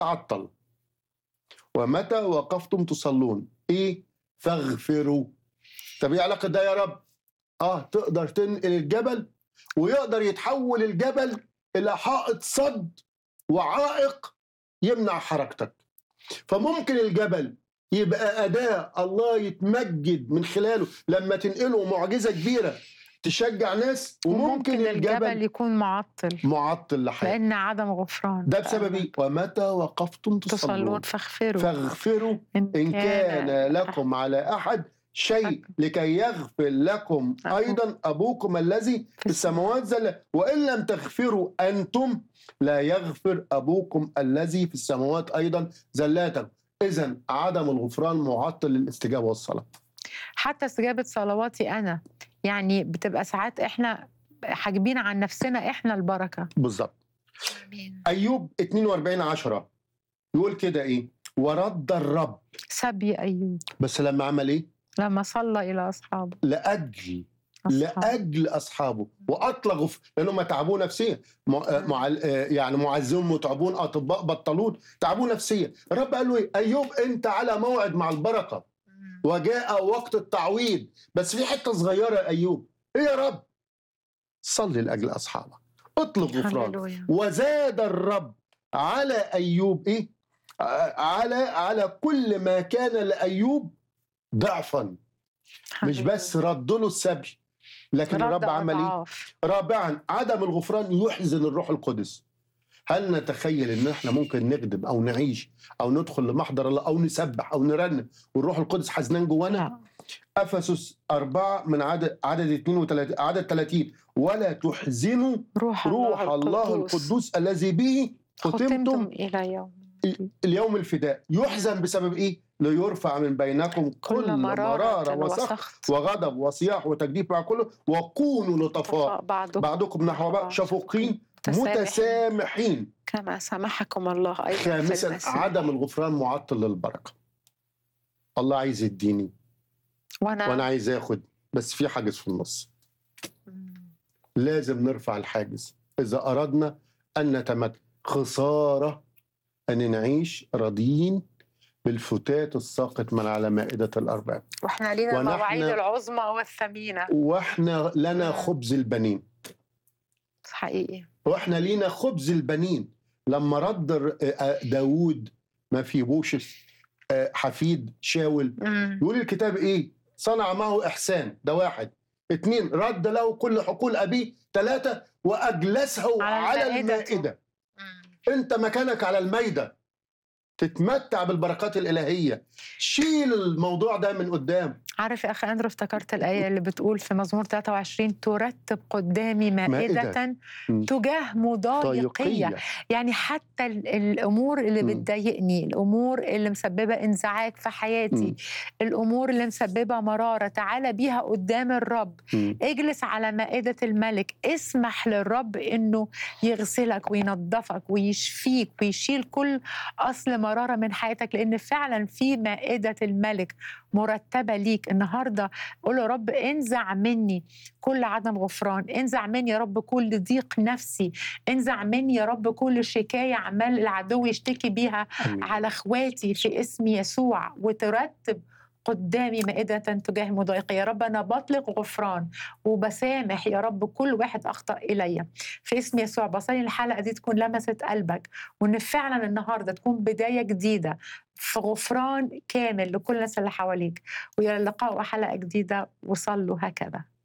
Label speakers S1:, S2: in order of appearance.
S1: عطل ومتى وقفتم تصلون ايه فاغفروا طب ايه علاقه ده يا رب اه تقدر تنقل الجبل ويقدر يتحول الجبل الى حائط صد وعائق يمنع حركتك فممكن الجبل يبقى أداة الله يتمجد من خلاله لما تنقله معجزة كبيرة تشجع ناس وممكن
S2: وممكن الجبل
S1: الجبل
S2: يكون معطل
S1: معطل لحياة
S2: لأن عدم غفران
S1: ده بسبب ايه؟ ومتى وقفتم تصلون
S2: تصلون فاغفروا
S1: فاغفروا إن كان لكم على أحد شيء لكي يغفر لكم
S2: أبوكم.
S1: أيضا أبوكم الذي في السماوات زل وإن لم تغفروا أنتم لا يغفر أبوكم الذي في السماوات أيضا زلاتكم إذا عدم الغفران معطل للاستجابة والصلاة
S2: حتى استجابة صلواتي أنا يعني بتبقى ساعات إحنا حاجبين عن نفسنا إحنا البركة
S1: بالظبط
S2: آمين
S1: أيوب 42 10 يقول كده إيه ورد الرب
S2: سبي أيوب
S1: بس لما عمل إيه
S2: لما صلى إلى أصحابه
S1: لأجل
S2: أصحابه.
S1: لاجل اصحابه واطلقوا في- لانهم تعبوا نفسيا مع مع يعني معزون متعبون اطباء بطلون تعبوا نفسيا الرب قال له ايه ايوب انت على موعد مع البركه وجاء وقت التعويض بس في حته صغيره يا ايوب ايه يا رب صلي لاجل اصحابك اطلب غفران
S2: هللويا
S1: وزاد الرب على ايوب ايه ع- على على كل ما كان لايوب ضعفا مش
S2: هللويا.
S1: بس رد له السبي لكن
S2: رد
S1: الرب عمل ايه
S2: أضعاف.
S1: رابعا عدم الغفران يحزن الروح القدس هل نتخيل ان احنا ممكن نخدم او نعيش او ندخل لمحضر الله او نسبح او نرنم والروح القدس حزنان جوانا
S2: لا
S1: افسس أربعة من عدد عدد 32 عدد 30 ولا تحزنوا
S2: روح,
S1: روح الله القدوس الذي به
S2: ختمتم
S1: ختمتم
S2: إلى يوم
S1: اليوم الفداء يحزن بسبب ايه ليرفع من بينكم كل مرارة وسخط وغضب وصياح وتجديف مع كله وكونوا لطفاء
S2: بعضكم
S1: بعضكم نحو بعض شفوقين متسامحين
S2: كما سامحكم الله أيضا في
S1: خامسا
S2: المسيح.
S1: عدم الغفران معطل للبركه الله عايز يديني
S2: وأنا,
S1: وانا عايز اخد بس في حاجز في النص
S2: مم.
S1: لازم نرفع الحاجز اذا اردنا ان نتمكن خساره ان نعيش راضيين بالفتات الساقط من على مائده الارباب
S2: واحنا لينا
S1: ونحن-
S2: المواعيد العظمى والثمينة
S1: واحنا لنا
S2: مم.
S1: خبز البنين
S2: حقيقي
S1: واحنا لينا خبز البنين لما رد ر- آه، داوود ما في بوشس آه، حفيد شاول
S2: مم.
S1: يقول الكتاب ايه صنع معه احسان ده واحد اتنين رد له كل حقول ابيه ثلاثة واجلسه
S2: على
S1: على
S2: المائدة.
S1: المائدة
S2: مم.
S1: انت مكانك على المائدة تتمتع بالبركات الإلهية شيل الموضوع ده من قدام
S2: عارف يا أخي أندرو افتكرت الآية اللي بتقول في مزمور 23 ترتب قدامي مائدة,
S1: مائدة. مم.
S2: تجاه مضايقية
S1: طيقية
S2: يعني حتى ال- الامور اللي
S1: مم.
S2: بتضايقني الامور اللي مسببه انزعاج في حياتي
S1: مم.
S2: الامور اللي مسببه مراره تعالى بيها قدام الرب
S1: مم.
S2: اجلس على مائده الملك اسمح للرب انه يغسلك وينظفك ويشفيك ويشيل كل اصل مراره من حياتك لان فعلا في مائده الملك مرتبه ليك النهارده قول يا رب انزع مني كل عدم غفران انزع مني يا رب كل ضيق نفسي انزع مني يا رب كل شكايه عمال العدو يشتكي بيها
S1: أمين.
S2: على اخواتي في اسم يسوع وترتب قدامي مائدة تجاه مضايقي يا رب أنا بطلق غفران وبسامح يا رب كل واحد أخطأ إلي في اسم يسوع بصلي الحلقة دي تكون لمست قلبك وإن فعلا النهاردة تكون بداية جديدة في غفران كامل لكل الناس اللي حواليك وإلى اللقاء وحلقة جديدة وصلوا هكذا